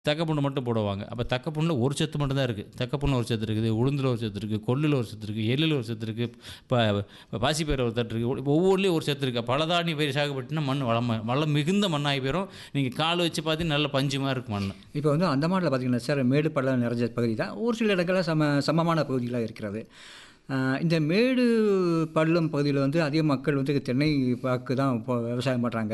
தக்கப்புண்ணு மட்டும் போடுவாங்க அப்போ தக்கப்புண்ணில் ஒரு சத்து மட்டும் தான் இருக்குது தக்கப்புண்ணில் ஒரு சத்து இருக்குது உளுந்தில் ஒரு சத்து இருக்குது கொள்ளில் ஒரு சத்து இருக்குது எள்ளில் ஒரு சத்து இருக்குது இப்போ பாசிப்பயிர் ஒரு தட்டு இருக்குது இப்போ ஒவ்வொருலேயும் ஒரு சத்து இருக்குது பலதானி பயிர் சாகுபட்டுனா மண் வளம் வளம் மிகுந்த மண்ணாகி போயிடும் நீங்கள் கால் வச்சு பார்த்தீங்கன்னா நல்ல பஞ்சுமாக இருக்கும் மண் இப்போ வந்து அந்தமானில் பார்த்தீங்கன்னா சார் மேடு பள்ளம் நிறைஞ்ச பகுதி தான் ஒரு சில இடங்களில் சம சமமான பகுதிகளாக இருக்கிறது ஆஹ் இந்த மேடு பள்ளம் பகுதியில் வந்து அதிக மக்கள் வந்து தென்னை பாக்கு தான் இப்போ விவசாயம் பண்ணுறாங்க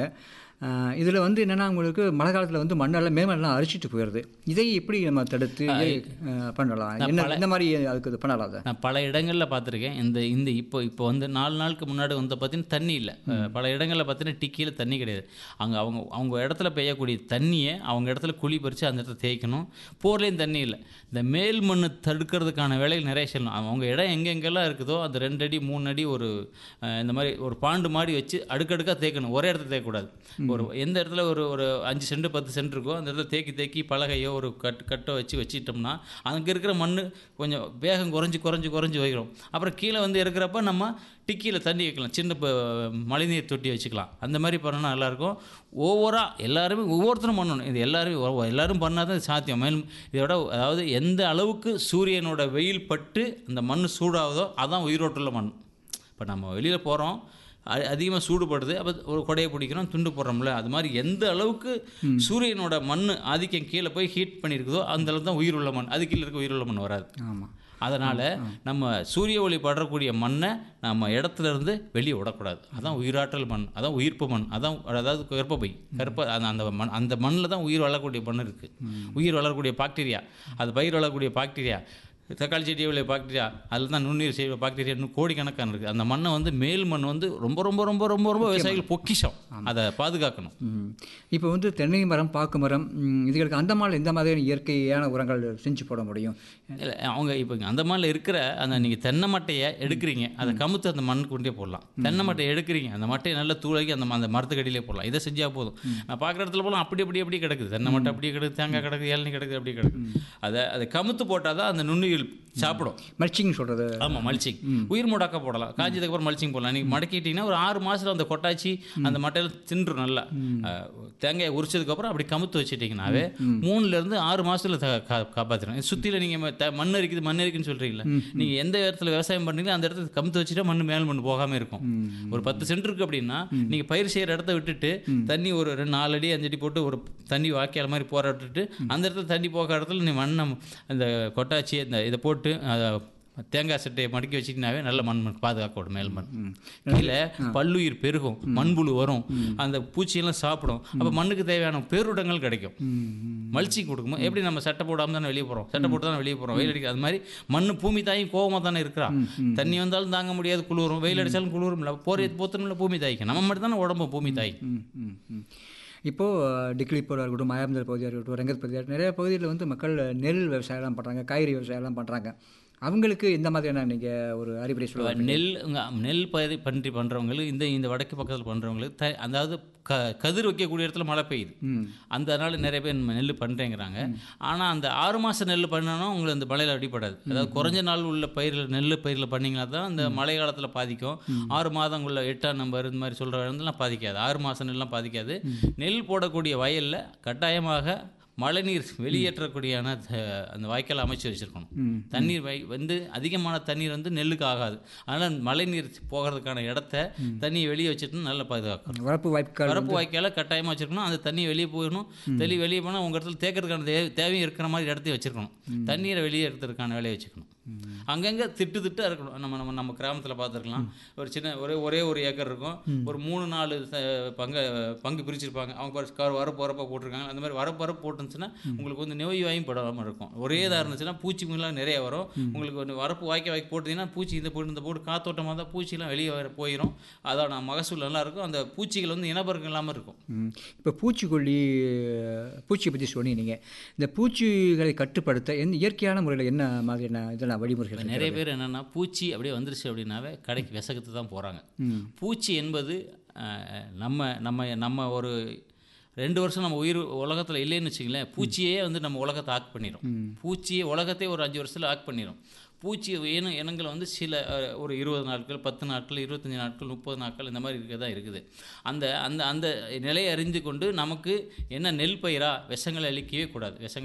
இதில் வந்து என்னென்னா உங்களுக்கு மழை காலத்தில் வந்து மண்ணெல்லாம் மேமெல்லாம் அரிச்சிட்டு போயிடுது இதை எப்படி நம்ம தடுத்து இதை, ஆஹ் பண்ணலாம் என்ன இந்த மாதிரி அதுக்கு இது பண்ணலாம் அதை நான் பல இடங்களில் பார்த்துருக்கேன் இந்த இந்த இப்போ இப்போ வந்து நாலு நாளுக்கு முன்னாடி வந்து பார்த்தீங்கன்னா தண்ணி இல்லை அஹ் பல இடங்களில் பார்த்தீங்கன்னா டிக்கியில் தண்ணி கிடையாது அங்கே அவங்க அவங்க இடத்துல பெய்யக்கூடிய தண்ணியை அவங்க இடத்துல குழி பறித்து அந்த இடத்துல தேய்க்கணும் போர்லேயும் தண்ணி இல்லை இந்த மேல் மண் தடுக்கிறதுக்கான வேலைகள் நிறைய செய்யணும் அவங்க இடம் எங்கெங்கெல்லாம் இருக்குதோ அந்த ரெண்டு அடி மூணு அடி ஒரு அஹ் இந்த மாதிரி ஒரு பாண்டு மாடி வச்சு அடுக்கடுக்காக தேய்க்கணும் ஒரே இடத்துல தேய்க்கக்கூடாது ஒரு எந்த இடத்துல ஒரு ஒரு அஞ்சு சென்ட் பத்து சென்ட் இருக்கோ அந்த இடத்துல தேக்கி தேக்கி பலகையோ ஒரு கட் கட்டை வச்சு வச்சிட்டோம்னா அங்கே இருக்கிற மண் கொஞ்சம் வேகம் குறைஞ்சி குறைஞ்சி குறைஞ்சி வைக்கிறோம் அப்புறம் கீழே வந்து இருக்கிறப்ப நம்ம டிக்கியில் தண்ணி வைக்கலாம் சின்ன இப்போ மழைநீர் தொட்டி வச்சுக்கலாம் அந்த மாதிரி பண்ணோன்னா நல்லாயிருக்கும் ஓவராக எல்லாருமே ஒவ்வொருத்தரும் பண்ணணும் இது எல்லாருமே ஒ- எல்லாரும் பண்ணால் தான் இது சாத்தியம் மேலும் இதோட அதாவது எந்த அளவுக்கு சூரியனோட வெயில் பட்டு அந்த மண் சூடாகுதோ அதான் உயிரோட்டுள்ள மண் இப்போ நம்ம வெளியில் போகிறோம் அதிகமாக சூடுபடுது அப்போ ஒரு கொடையை பிடிக்கிறோம் துண்டு போடுறோம்ல அது மாதிரி எந்த அளவுக்கு சூரியனோட மண் ஆதிக்கம் கீழே போய் ஹீட் பண்ணியிருக்குதோ அந்த அளவுக்கு தான் உயிர் உள்ள மண் அது கீழே இருக்க உயிர் உள்ள மண் வராது ஆமாம் அதனால் நம்ம சூரிய ஒளி படரக்கூடிய மண்ணை நம்ம இடத்துல இருந்து வெளியே விடக்கூடாது அதான் உயிராற்றல் மண் அதான் உயிர்ப்பு மண் அதான் அதாவது கர்ப்பப்பை கர்ப்ப அந்த அந்த மண் அந்த மண்ணில் தான் உயிர் வளரக்கூடிய மண் இருக்குது உயிர் வளரக்கூடிய பாக்டீரியா அது பயிர் வளரக்கூடிய பாக்டீரியா தக்காளி செடியை உள்ள பாக்டீரியா அதில் தான் நுண்ணீர் செய்ய பாக்டீரியா இன்னும் கோடிக்கணக்கான இருக்குது அந்த மண்ணை வந்து மேல் மண் வந்து ரொம்ப ரொம்ப ரொம்ப ரொம்ப ரொம்ப விவசாயிகள் பொக்கிஷம் அதை பாதுகாக்கணும் ம். இப்போ வந்து தென்னை மரம் பாக்கு மரம் ம், இதுகளுக்கு அந்த மாதிரி இந்த மாதிரியான இயற்கையான உரங்கள் செஞ்சு போட முடியும் இல்லை அவங்க இப்போ அந்த மாதிரில இருக்கிற அந்த நீங்கள் தென்னை மட்டையை எடுக்கிறீங்க அதை கமுத்து அந்த மண்ணுக்கு கொண்டே போடலாம் தென்னை மட்டையை எடுக்கிறீங்க அந்த மட்டையை நல்லா தூளாக்கி அந்த ம- அந்த மரத்துக்கடியிலே போடலாம் இதை செஞ்சால் போதும் நான் பார்க்குற இடத்துல போலாம் அப்படி அப்படி அப்படி கிடக்குது தென்னை மட்டை அப்படியே கிடக்கு தேங்காய் கிடக்கு இளநீ கிடக்குது அப்படியே கிடக்கு அதை அதை கமுத்து போட்டால் தான் அந்த நுண்ணுயிர் சாப்பிடும் மல்ச்சிங் சொல்கிறது ஆமாம் மல்ச்சிங் உயிர் முடாக்க போடலாம் காஞ்சதுக்கு அப்புறம் மல்ச்சிங் போடலாம் நீங்கள் மடக்கிட்டீங்கன்னா ஒரு ஆறு மாதத்தில் அந்த கொட்டாச்சி அந்த மட்டையில் தின்றும் நல்லா அஹ், தேங்காயை உரிச்சதுக்கப்புறம் அப்படி கமுத்து வச்சுட்டிங்கனாவே மூணுலேருந்து ஆறு மாதத்தில் காப்பாற்றிடும் சுற்றியில் நீங்கள் மண் இருக்குது மண் இருக்குன்னு சொல்கிறீங்களா நீங்கள் எந்த இடத்துல விவசாயம் பண்ணுறீங்களோ அந்த இடத்துல கமுத்து வச்சுட்டா மண் மேல் மண் போகாமல் இருக்கும் ஒரு பத்து சென்ட் இருக்குது அப்படின்னா நீங்கள் பயிர் செய்கிற இடத்த விட்டுட்டு தண்ணி ஒரு ரெண்டு நாலு அடி அஞ்சு அடி போட்டு ஒரு தண்ணி வாக்கியால் மாதிரி போகிற விட்டுட்டு அந்த இடத்துல தண்ணி போகிற இடத்துல நீ மண்ணை அந்த கொட்டாச்சி இந்த இதை போட்டு அதை தேங்காய் சட்டையை மடக்கி வச்சிட்டினாவே நல்ல மண் மண் பாதுகாக்கணும் மேல் மண் கீழே பல்லுயிர் பெருகும் மண்புழு வரும் அந்த பூச்சியெல்லாம் சாப்பிடும் அப்போ மண்ணுக்கு தேவையான பேருடங்கள் கிடைக்கும் மல்ச்சிங் கொடுக்கும்போது எப்படி நம்ம சட்டை போடாமல் தானே வெளியே போகிறோம் சட்டை போட்டு தானே வெளியே போகிறோம் வெயில் அடிக்க அது மாதிரி மண் பூமி தாயும் கோவமாக தானே இருக்கிறா தண்ணி வந்தாலும் தாங்க முடியாது குளிரும் வெயில் அடித்தாலும் குளிரும் இல்லை போகிற போத்தணும்ல பூமி தாய்க்கு நம்ம மட்டும் தானே உடம்பு பூமி தாய் ம் ம் ம் இப்போது டிக்லிப்பூராக இருக்கட்டும் மாயாமந்தர் பகுதியாக இருக்கட்டும் ரங்கத் பகுதியாக நிறைய பகுதியில் வந்து மக்கள் நெல் விவசாயம்லாம் பண்ணுறாங்க காய்கறி விவசாயம்லாம் பண்ணுறாங்க அவங்களுக்கு இந்த மாதிரியான நீங்கள் ஒரு அறிவுரை சொல்லுவாங்க நெல் இங்க நெல் பயிர் பன்றி பண்ணுறவங்களுக்கு இந்த இந்த வடக்கு பக்கத்தில் பண்ணுறவங்களுக்கு த அதாவது க கதிர் வைக்கக்கூடிய இடத்துல மழை பெய்யுது அந்த அதனால் நிறைய பேர் நெல் பண்ணுறேங்கிறாங்க ஆனால் அந்த ஆறு மாதம் நெல் பண்ணணும் உங்களுக்கு அந்த மழையில் அடிப்படாது அதாவது குறைஞ்ச நாள் உள்ள பயிரில் நெல் பயிரில் பண்ணிங்கன்னா தான் அந்த மழை காலத்தில் பாதிக்கும் ஆறு மாதங்குள்ள எட்டாம் நம்பர் இந்த மாதிரி சொல்கிற இடத்துலாம் பாதிக்காது ஆறு மாதம் நெல்லாம் பாதிக்காது நெல் போடக்கூடிய வயலில் கட்டாயமாக மழைநீர் வெளியேற்றக்கூடியான த- அந்த வாய்க்கால் அமைச்சு வச்சுருக்கணும் தண்ணீர் வை வந்து அதிகமான தண்ணீர் வந்து நெல்லுக்கு ஆகாது அதனால் மழைநீர் போகிறதுக்கான இடத்த தண்ணியை வெளியே வச்சுட்டு நல்லா பாதுகாக்கணும் வரப்பு வாய்ப்புகள் வரப்பு வாய்க்கால கட்டாயமாக வச்சிருக்கணும் அந்த தண்ணி வெளியே போயிடணும் தெளி வெளியே போனால் உங்கள் இடத்துல தேக்கிறதுக்கான தே தேவையும் இருக்கிற மாதிரி இடத்தையும் வச்சிருக்கணும் தண்ணீரை வெளியே எடுக்கிறதுக்கான வேலையை வச்சுக்கணும் அங்கங்கே திட்டு திட்டாக இருக்கணும் நம்ம நம்ம நம்ம கிராமத்தில் பார்த்துருக்கலாம் ஒரு சின்ன ஒரே ஒரே ஒரு ஏக்கர் இருக்கும் ஒரு மூணு நாலு ச- பங்கு பங்கு பிரிச்சிருப்பாங்க அவங்க பாரு கார் வரப்பு வரப்போ போட்டிருக்காங்க அந்த மாதிரி வரப்பு வரப்பு போட்டுருந்துச்சுன்னா உங்களுக்கு வந்து நோய் வாயும் படாமல் இருக்கும் ஒரே இதாக இருந்துச்சுன்னா பூச்சிங்கெல்லாம் நிறைய வரும் உங்களுக்கு ஒரு வரப்பு வாய்க்க வாய்க்க போட்டீங்கன்னா பூச்சி இந்த போட்டு இந்த போட்டு காத்தோட்டமாக தான் பூச்சிலாம் வெளியே வர போயிடும் அதான் மகசூல் நல்லா இருக்கும் அந்த பூச்சிகள் வந்து இனப்பெருக்கம் இல்லாமல் இருக்கும் ம். இப்போ பூச்சிக்கொல்லி பூச்சியை பற்றி சொன்னீங்க நீங்கள் இந்த பூச்சிகளை கட்டுப்படுத்த எந்த இயற்கையான முறையில் என்ன மாதிரியான இதெல்லாம் வழிமுறைகள் நிறைய பேர் என்னென்னா பூச்சி அப்படியே வந்துருச்சு அப்படின்னாவே கடைக்கு விசகத்து தான் போகிறாங்க பூச்சி என்பது அஹ், நம்ம நம்ம நம்ம ஒரு ரெண்டு வருஷம் நம்ம உயிர் உலகத்தில் இல்லைன்னு வச்சுங்களேன் பூச்சியே வந்து நம்ம உலகத்தை ஆக் பண்ணிடும் பூச்சியே உலகத்தையே ஒரு அஞ்சு வருஷத்தில் ஆக் பண்ணிடும் பூச்சி இன இனங்கள் வந்து சில அஹ், ஒரு இருபது நாட்கள் பத்து நாட்கள் இருபத்தஞ்சி நாட்கள் முப்பது நாட்கள் இந்த மாதிரி இருக்க தான் இருக்குது அந்த அந்த அந்த நிலையை அறிந்து கொண்டு நமக்கு என்ன நெல் பயிரா விஷங்களை அழிக்கவே கூடாது விஷங்கள்